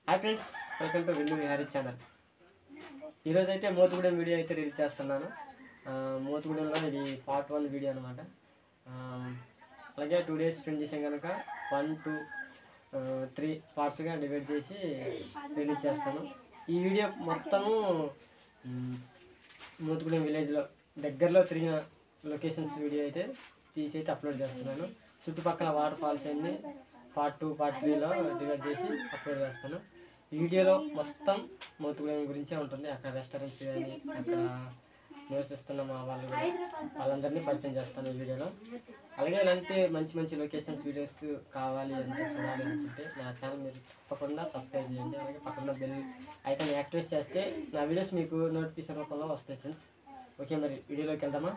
Hi friends welcome to Villu Vihari channel ఈరోజు అయితే Motugudem video అయితే రిలీజ్ చేస్తున్నాను ఆ, మోతుగూడెంలో ఇది పార్ట్ వన్ వీడియో అనమాట అలాగే టూ డేస్ స్పెండ్ చేసాం కనుక వన్ టూ త్రీ పార్ట్స్గా డివైడ్ చేసి రిలీజ్ చేస్తాను ఈ వీడియో మొత్తము మ్, మోతుగూడెం విలేజ్లో దగ్గరలో తిరిగిన లొకేషన్స్ వీడియో అయితే తీసి అయితే అప్లోడ్ చేస్తున్నాను చుట్టుపక్కల వాటర్ ఫాల్స్ అన్ని పార్ట్ టూ పార్ట్ త్రీలో డివైడ్ చేసి అప్లోడ్ చేస్తాను ఈ వీడియోలో మొత్తం మోతుగూడెం గురించే ఉంటుంది అక్కడ రెస్టారెంట్స్ కానీ అక్కడ నివసిస్తున్న మా వాళ్ళు కూడా వాళ్ళందరినీ పరిచయం చేస్తాను ఈ వీడియోలో అలాగే ఇలాంటి మంచి మంచి లొకేషన్స్ వీడియోస్ కావాలి అంటే చూడాలి అనుకుంటే నా ఛానల్ మీరు తప్పకుండా సబ్స్క్రైబ్ చేయండి అలాగే పక్కన బెల్ ఐకాన్ యాక్టివేట్ చేస్తే నా వీడియోస్ మీకు నోటిఫికేషన్ రూపంలో వస్తాయి ఫ్రెండ్స్ ఓకే మరి వీడియోలోకి వెళ్దామా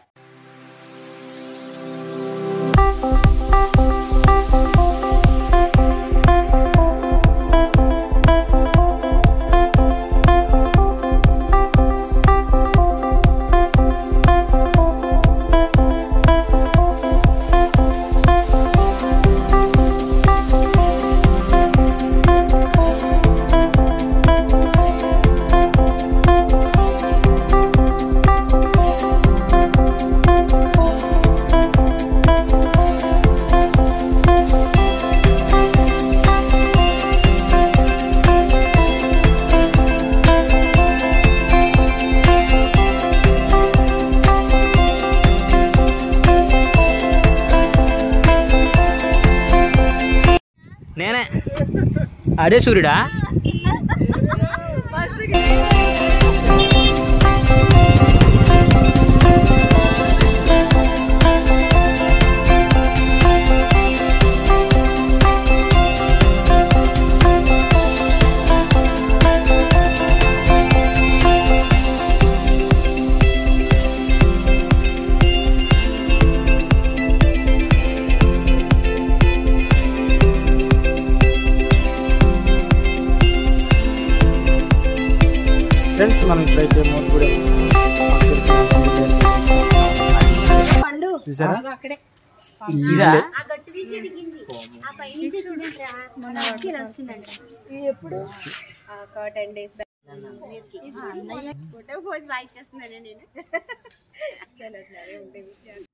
నేనే అదే సూర్యుడా ఫ్రెండ్స్ మనం ఇప్పుడైతే మోతుగూడెం పండు చూసారా అగో అక్కడే ఇదా ఆ గట్టు నుంచి దిగింది ఆ పై నుంచి వచ్చిందంట మన వచ్చి వచ్చిందంట ఎప్పుడు ఒక టెన్ డేస్ అన్నయ్య ఫోటో పోసి బాగా ఇచ్చేస్తున్నానే నేను చాలా సరే ఉండే విషయాలు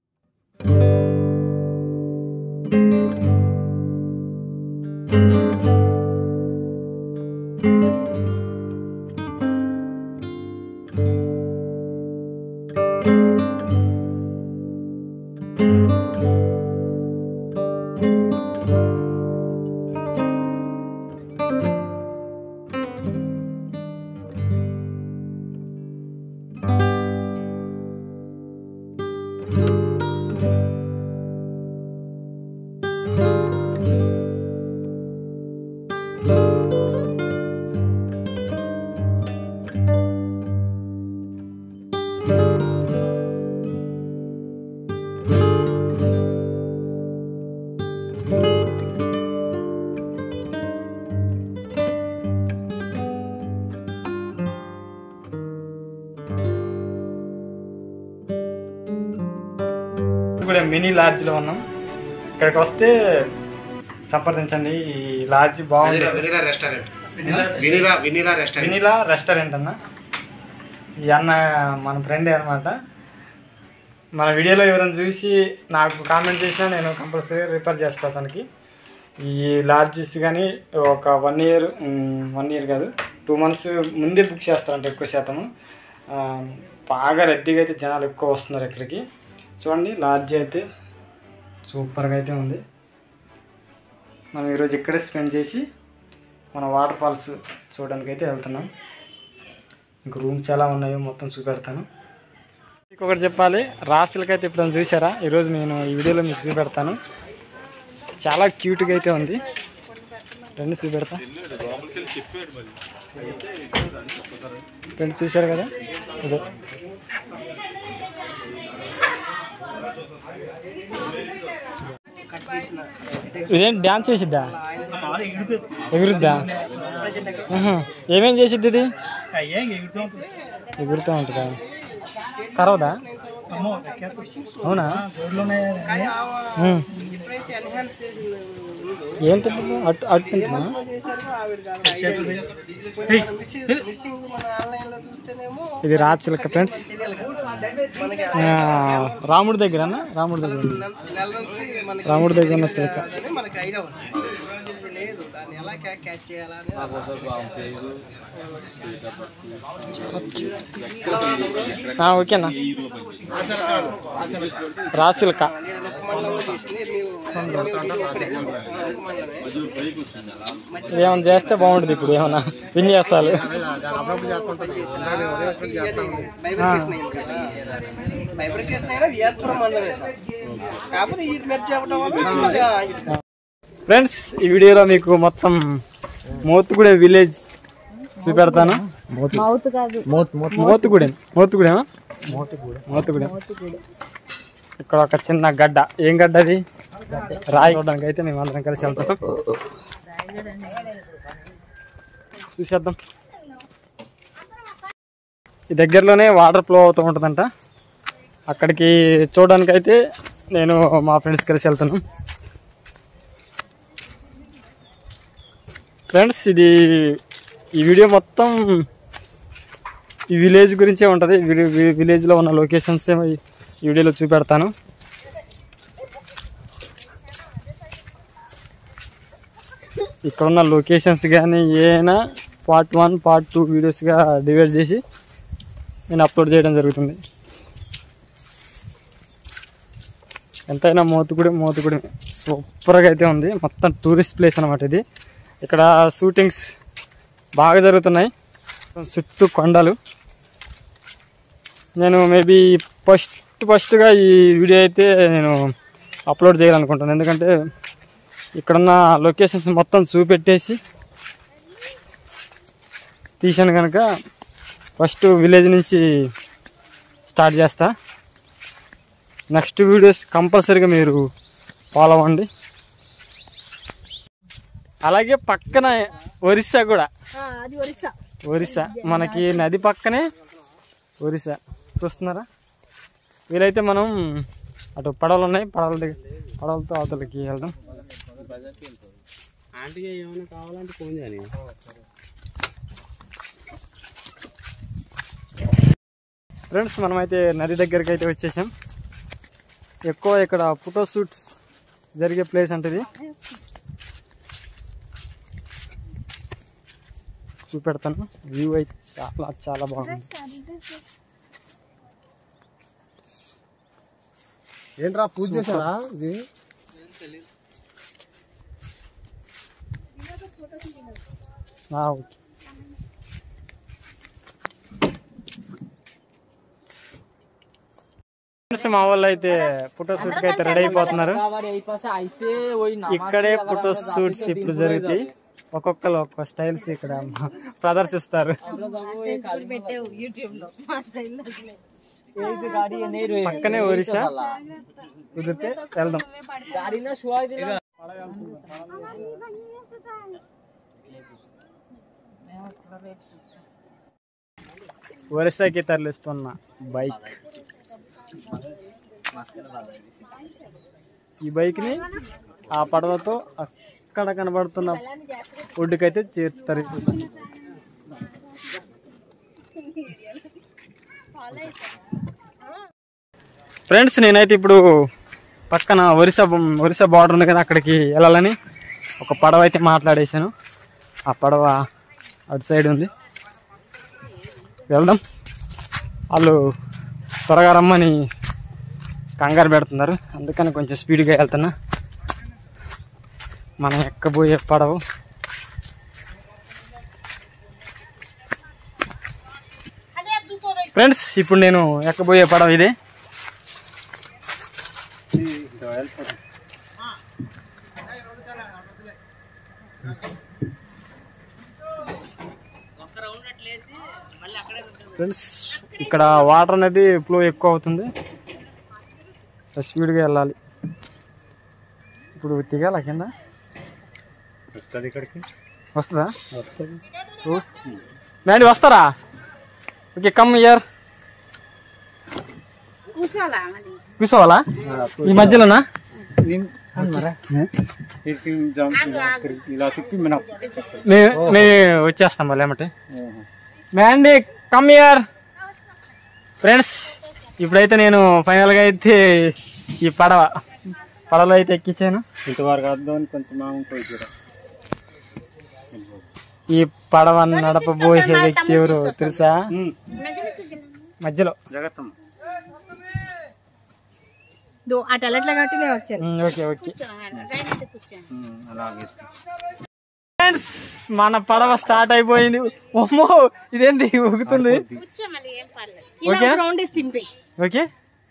కూడా మినీ లాడ్జ్లో ఉన్నాం ఇక్కడికి వస్తే సంప్రదించండి ఈ లాడ్జ్ బాగుంది vanilla vanilla restaurant vanilla vanilla restaurant vanilla restaurant అన్న ఈ అన్న మన ఫ్రెండే అనమాట మన వీడియోలో ఎవరైనా చూసి నాకు కామెంట్ చేసినా నేను కంపల్సరీ రిఫర్ చేస్తాను అతనికి ఈ లాడ్జెస్ కానీ ఒక వన్ ఇయర్ వన్ ఇయర్ కాదు టూ మంత్స్ ముందే బుక్ చేస్తారంట ఎక్కువ శాతము ఆ, బాగా రద్దీగా అయితే జనాలు ఎక్కువ వస్తున్నారు ఇక్కడికి చూడండి లాడ్జ్ అయితే సూపర్గా అయితే ఉంది మనం ఈరోజు ఇక్కడే స్పెండ్ చేసి మన వాటర్ ఫాల్స్ చూడడానికి అయితే వెళ్తున్నాం ఇంక రూమ్స్ ఎలా ఉన్నాయో మొత్తం చూపెడతాను ఇంకొకటి చెప్పాలి రాసులకి అయితే ఇప్పుడు చూసారా ఈరోజు నేను ఈ వీడియోలో మీకు చూపెడతాను చాలా క్యూట్గా అయితే ఉంది రెండు చూపెడతా ఫ్రెండ్స్ చూశారు కదా ఇదే ఇదేం డ్యాన్స్ చేసిద్దా ఎగురుద్దా ఆహా. ఏమేం చేసిద్ది ఇది ఎగురుతూ ఉంటుందా కరవదా అవునా ఉమ్. ఎప్పుడైతే ఎన్హాన్స్ చేసి ఏంటి అటు అటు తింటున్నా ఇది రాచిలక ఫ్రెండ్స్ రాముడి దగ్గర రాముడి దగ్గర రాముడి దగ్గర ఉన్న చిలక మనకి ఐడియా వస్తుంది లేదు దాన్ని ఎలా క్యాచ్ చేయాలని ఆ, ఓకేనా రాసిలక మండలంలో చేసింది మేము ఏమైనా చేస్తే బాగుంటుంది ఇప్పుడు ఏమన్నా విన్యాసాలు బైబ్రికేషన్ అయింది కదా బైబ్రికేషన్ అయినా వియాత్పురం మండలమే సార్ కాకపోతే ఈ మెర్జ్ అవ్వడం వల్ల ఫ్రెండ్స్ ఈ వీడియోలో మీకు మొత్తం మోతుగూడెం విలేజ్ చూపెడతాను మోతుగూడెం మోతుగూడెమా మోతుగూడెం ఇక్కడ ఒక చిన్న గడ్డ ఏం గడ్డ అది రాయి చూడడానికి అయితే మేము అందరం కలిసి వెళ్తాం చూసేద్దాం ఈ దగ్గరలోనే వాటర్ ఫ్లో అవుతూ ఉంటుందంట అక్కడికి చూడడానికి అయితే నేను మా ఫ్రెండ్స్ కలిసి వెళ్తాను ఫ్రెండ్స్ ఇది ఈ వీడియో మొత్తం ఈ విలేజ్ గురించే ఉంటుంది విలేజ్లో ఉన్న లొకేషన్స్ ఈ వీడియోలో చూపెడతాను ఇక్కడ ఉన్న లొకేషన్స్ కానీ ఏమైనా పార్ట్ వన్ పార్ట్ టూ వీడియోస్గా డివైడ్ చేసి నేను అప్లోడ్ చేయడం జరుగుతుంది ఎంతైనా మోతుగుడి మోతుగుడి సూపర్గా అయితే ఉంది మొత్తం టూరిస్ట్ ప్లేస్ అనమాట ఇది ఇక్కడ షూటింగ్స్ బాగా జరుగుతున్నాయి చుట్టూ కొండలు నేను మేబీ ఫస్ట్ ఫస్ట్గా ఈ వీడియో అయితే నేను అప్లోడ్ చేయాలనుకుంటాను ఎందుకంటే ఇక్కడున్న లొకేషన్స్ మొత్తం చూపెట్టేసి తీసాను కనుక ఫస్ట్ విలేజ్ నుంచి స్టార్ట్ చేస్తా నెక్స్ట్ వీడియోస్ కంపల్సరీగా మీరు ఫాలో అవ్వండి అలాగే పక్కన ఒరిస్సా కూడా అది ఒరిస్సా ఒరిస్సా మనకి నది పక్కనే ఒరిస్సా చూస్తున్నారా వీలైతే మనం అటు పడవలు ఉన్నాయి పడవల దగ్గర పడవలతో అవతలకి వెళ్దాం ఆంటీగా ఏమైనా కావాలంటే ఫోన్ చేయాలి ఫ్రెండ్స్ మనమైతే నది దగ్గరికి అయితే వచ్చేసాం ఎక్కువ ఇక్కడ ఫోటో షూట్స్ జరిగే ప్లేస్ అంటే ఇది చూపెడతాను వ్యూ అయితే చాలా చాలా బాగుంది ఏంట్రా పూజ చేశారా ఇది ఆ, ఓకే ఫ్రెండ్స్ మా వాళ్ళు అయితే ఫోటో షూట్ కి అయితే రెడీ అయిపోతున్నారు ఇక్కడే ఫోటో షూట్స్ ఇప్పుడు జరుగుతాయి ఒక్కొక్కరు ఒక్కొక్క స్టైల్స్ ఇక్కడ ప్రదర్శిస్తారు పెట్టావు యూట్యూబ్ లో మా స్టైల్లో పక్కనే ఒరిస్సా కుదిరితే వెళ్దాం ఒరిస్సాకి తరలిస్తున్న బైక్ ఈ బైక్ ని ఆ పడవతో అక్కడ కనబడుతున్న ఒడ్డుకైతే చేరుతారు ఫ్రెండ్స్ నేనైతే ఇప్పుడు పక్కన ఒరిస్సా ఒరిస్సా బార్డర్ ఉంది కదా అక్కడికి వెళ్ళాలని ఒక పడవ అయితే మాట్లాడేశాను ఆ పడవ అటు సైడ్ ఉంది వెళ్దాం వాళ్ళు త్వరగా రమ్మని కంగారు పెడుతున్నారు అందుకని కొంచెం స్పీడ్గా వెళ్తున్నా మనం ఎక్కబోయే పడవ ఫ్రెండ్స్ ఇప్పుడు నేను ఎక్కబోయే పడవ ఇదే ఫ్రెండ్స్ ఇక్కడ వాటర్ అనేది ఫ్లో ఎక్కువ అవుతుంది స్పీడ్గా వెళ్ళాలి ఇప్పుడు దిగాల కింద ఇక్కడికి వస్తుందా ఓ. మ్యాండీ వస్తారా ఓకే కమ్ ఇయర్ కూర్చోవాలా మరి కూర్చోవాలా ఈ మధ్యలోనా మేము మేము వచ్చేస్తాం మళ్ళీ ఏమంటే మ్యాండీ కమ్ ఇయర్ ఫ్రెండ్స్ ఇప్పుడైతే నేను ఫైనల్గా అయితే ఈ పడవ పడవలో అయితే ఎక్కించాను ఇంతవరకు అర్థం కొంచెం మామూలు పోయి ఈ పడవ నడపబోయే వ్యక్తి ఎవరు తెలుసా మధ్యలో జగత్తమ్మ దో అటు వెళ్ళట్లే కాబట్టి నేను వచ్చాను ఉమ్, ఓకే ఓకే అలాగే ఫ్రెండ్స్ మన పడవ స్టార్ట్ అయిపోయింది ఓమో ఇదేంటి ఊగుతుంది ఇలా రౌండ్ వేసి తింపి ఓకే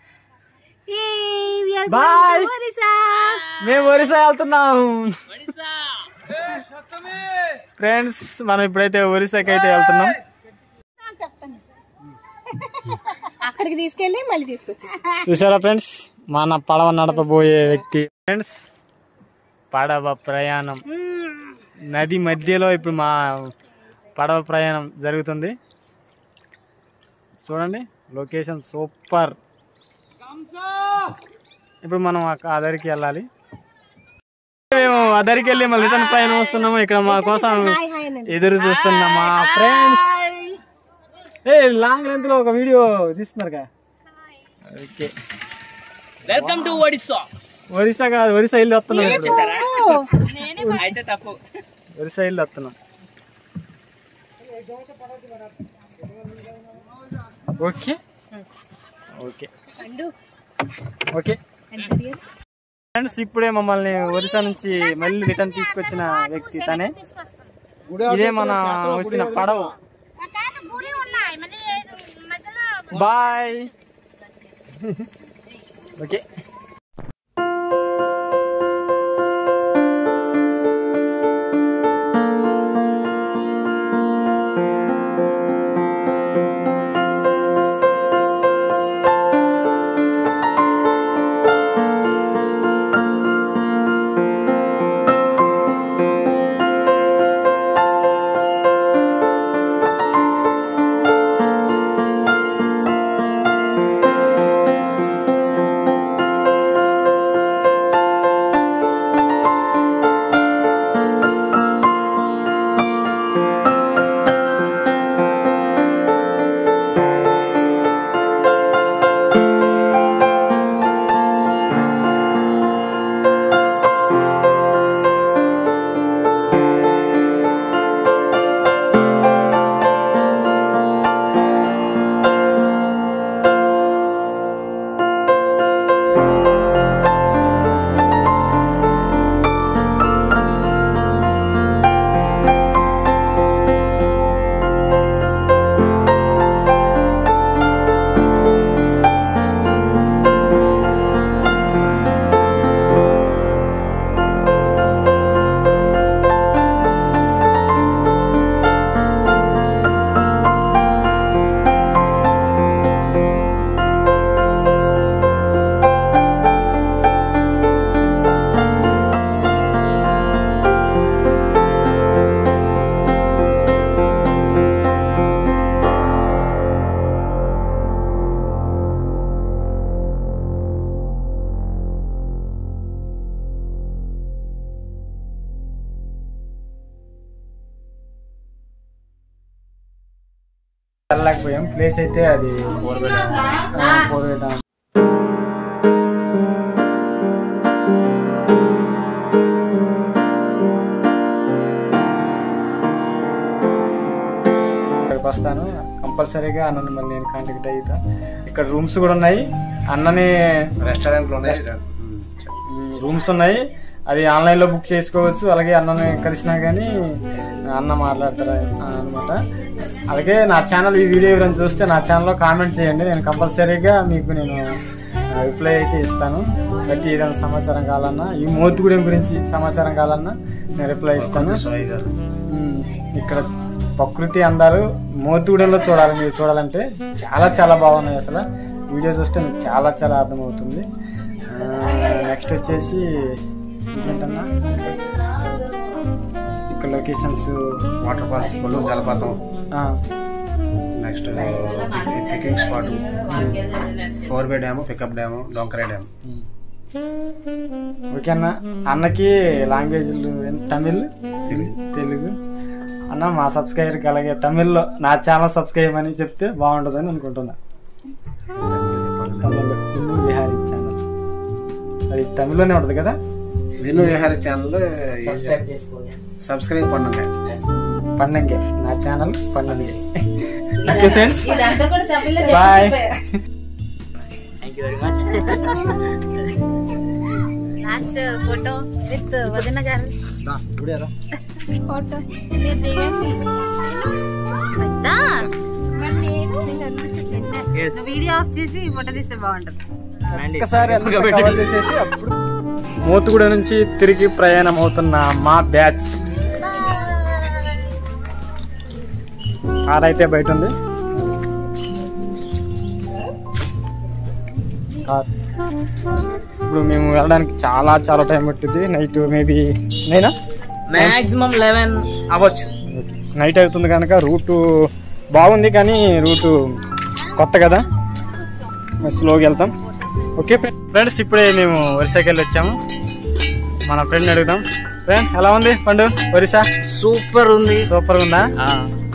బాయ్ మేము ఒరిస్సా వెళ్తున్నాం ఫ్రెండ్స్ మనం ఇప్పుడైతే ఒరిస్సాకి అయితే వెళ్తున్నాం అక్కడికి తీసుకెళ్ళి మళ్ళీ తీసుకొచ్చి చూసారా ఫ్రెండ్స్ మన పడవ నడపబోయే వ్యక్తి ఫ్రెండ్స్ పడవ ప్రయాణం నది మధ్యలో ఇప్పుడు మా పడవ ప్రయాణం జరుగుతుంది చూడండి లొకేషన్ సూపర్ ఇప్పుడు మనం ఆ దరికి వెళ్ళాలి మేము ఆ దరికి వెళ్ళి మళ్ళీ రిటర్న్ పైన వస్తున్నాము ఇక్కడ మా కోసం ఎదురు చూస్తున్నాం మా ఫ్రెండ్స్ ఏ లాంగ్ లెంత్ లో ఒక వీడియో తీస్తున్నారు okay welcome to Odisha Orissa కాదు ఒరిస్సా ఇల్లు వస్తున్నాం ఇప్పుడు అయితే తప్పు ఒరిస్సా ఇల్లు వస్తున్నాం ఓకే ఓకే ఓకే ఫ్రెండ్స్ ఇప్పుడే మమ్మల్ని ఒరిస్సా నుంచి మళ్ళీ రిటర్న్ తీసుకొచ్చిన వ్యక్తి తనే ఇదే మన వచ్చిన పడవ బాయ్ ఓకే వెళ్ళలేకపోయాం ప్లేస్ అయితే అది ఆ, పోర్వే డ్యామ్. ఇక్కడికి వస్తాను కంపల్సరీగా అన్నని మళ్ళీ నేను కాంటాక్ట్ అవుతా ఇక్కడ రూమ్స్ కూడా ఉన్నాయి అన్నని రెస్టారెంట్ లోనే రూమ్స్ ఉన్నాయి అది ఆన్లైన్లో బుక్ చేసుకోవచ్చు అలాగే అన్నని కలిసినా కానీ అన్న మాట్లాడతారు అనమాట అలాగే నా ఛానల్ ఈ వీడియో ఎవరైనా చూస్తే నా ఛానల్లో కామెంట్ చేయండి నేను కంపల్సరీగా మీకు నేను రిప్లై అయితే ఇస్తాను బట్టి ఏదైనా సమాచారం కావాలన్నా ఈ మోతుగూడెం గురించి సమాచారం కావాలన్నా నేను రిప్లై ఇస్తాను సాయి గారు ఉమ్, ఇక్కడ ప్రకృతి అందాలు మోతుగూడెంలో చూడాలి మీరు చూడాలంటే చాలా చాలా బాగున్నాయి అసలు వీడియో చూస్తే మీకు చాలా చాలా అర్థమవుతుంది నెక్స్ట్ వచ్చేసి ఇంకేంటన్నా ఇక్కడ లొకేషన్స్ వాటర్ ఫాల్స్ కొల్లూరు జలపాతం next picking spot forebay dam pickup dam Donkarai dam ఓకేనా అన్నకి లాంగ్వేజ్లు ఏం- తమిళ్ తెలుగు అన్న మా సబ్స్క్రైబర్కి అలాగే తమిళ్లో నా ఛానల్ సబ్స్క్రైబ్ అని చెప్తే బాగుంటుందని అనుకుంటున్నా తమిళ్లో ఇల్లు విహారీ ఛానల్ అది తమిళ్లోనే ఉంటుంది కదా విను విహారీ ఛానల్ సబ్స్క్రైబ్ చేసుకోండి సబ్స్క్రైబ్ பண்ணுங்க పండంగే నా ఛానల్ పండంగే okay friends bye thank you very much last photo with వదిన గారు దా, ఇప్పుడేరా. ఫోటో మీరు దిగండి వద్దా? మరి నేను నువ్వు వీడియో ఆఫ్ చేసి ఫోటో తీస్తే బాగుంటుంది ఒక్కసారి అంతా కవర్ చేసేసి అప్పుడు మోతుగూడ నుంచి తిరిగి ప్రయాణం అవుతున్న మా బ్యాచ్ కార్ అయితే బయట ఉంది కార్ ఇప్పుడు మేము వెళ్ళడానికి చాలా చాలా టైం పట్టింది నైట్ మేబీ నైనా మాక్సిమం లెవెన్ అవ్వచ్చు నైట్ అవుతుంది కనుక రూటు బాగుంది కానీ రూటు కొత్త కదా స్లోగా వెళ్తాం ఓకే ఫ్రెండ్స్ ఇప్పుడే మేము ఒరిస్సాకి వెళ్ళి వచ్చాము మన ఫ్రెండ్ అడుగుదాం ఫ్రెండ్ ఎలా ఉంది పండు ఒరిస్సా సూపర్ ఉంది సూపర్ ఉందా ఆ,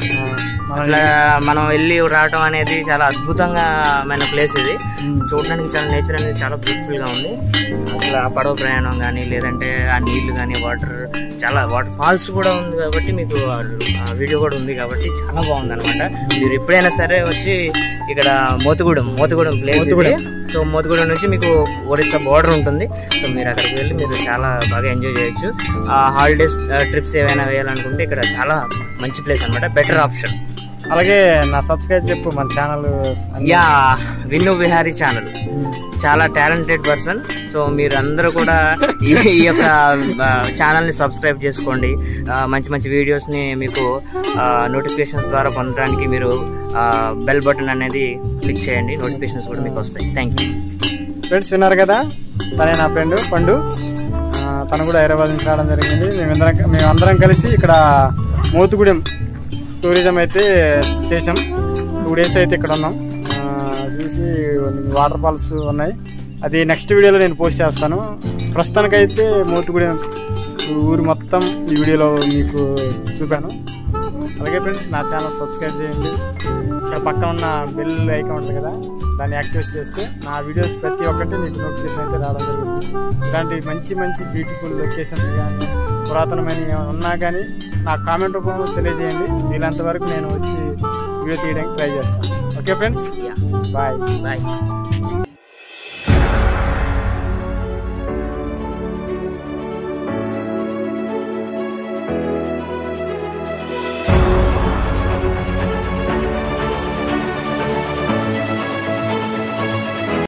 మన అసలు మనం వెళ్ళి రావటం అనేది చాలా అద్భుతంగా మన ప్లేస్ ఇది చూడడానికి చాలా నేచర్ అనేది చాలా బ్యూటిఫుల్ గా ఉంది అసలు ఆ పడవ ప్రయాణం కానీ లేదంటే ఆ నీళ్లు కానీ వాటర్ చాలా వాటర్ ఫాల్స్ కూడా ఉంది కాబట్టి మీకు ఆ వీడియో కూడా ఉంది కాబట్టి చాలా బాగుంది అనమాట మీరు ఎప్పుడైనా సరే వచ్చి ఇక్కడ మోతుగూడెం మోతుగూడెం ప్లేస్ మోతుగూడెం. సో మోతుగూడెం నుంచి మీకు ఒరిస్సా బార్డర్ ఉంటుంది సో మీరు అక్కడికి వెళ్ళి మీరు చాలా బాగా ఎంజాయ్ చేయొచ్చు హాలిడేస్ ట్రిప్స్ ఏమైనా వేయాలనుకుంటే ఇక్కడ చాలా మంచి ప్లేస్ అనమాట బెటర్ ఆప్షన్ అలాగే నా సబ్స్క్రైబ్ చెప్పు మన channel yeah Vinnu Vihari channel చాలా టాలెంటెడ్ పర్సన్ సో మీరు అందరూ కూడా ఈ ఈ యొక్క ఛానల్ ని సబ్స్క్రైబ్ చేసుకోండి ఆ, మంచి మంచి వీడియోస్ ని మీకు నోటిఫికేషన్స్ ద్వారా పొందడానికి మీరు బెల్ బటన్ అనేది క్లిక్ చేయండి నోటిఫికేషన్స్ కూడా మీకు వస్తాయి థ్యాంక్ యూ ఫ్రెండ్స్ విన్నారు కదా తనే నా ఫ్రెండ్ పండు ఆ, తను కూడా హైదరాబాద్ నుంచి రావడం జరిగింది మేమందరం మేమందరం కలిసి ఇక్కడ మోతుగూడెం టూరిజం అయితే చేసాం టూ డేస్ అయితే ఇక్కడ ఉన్నాం ఆ, చూసి వాటర్ ఫాల్స్ ఉన్నాయి అది నెక్స్ట్ వీడియోలో నేను పోస్ట్ చేస్తాను ప్రస్తుతానికైతే మోతుగూడెం ఊరు మొత్తం ఈ వీడియోలో మీకు చూపాను అలాగే ఫ్రెండ్స్ నా ఛానల్ సబ్స్క్రైబ్ చేయండి ఇక్కడ పక్కన ఉన్న బెల్ ఐకాన్ ఉంటుంది కదా దాన్ని యాక్టివేట్ చేస్తే నా వీడియోస్ ప్రతి ఒక్కటి మీకు నోటిఫికేషన్ అయితే రావడం జరుగుతుంది ఇలాంటి మంచి మంచి బ్యూటిఫుల్ లొకేషన్స్ కానీ పురాతనమైన ఏమైనా ఉన్నా కానీ నా కామెంట్ రూపంలో తెలియజేయండి వీలంత వరకు నేను వచ్చి వీడియో తీయడానికి ట్రై చేస్తాను okay friends yeah bye bye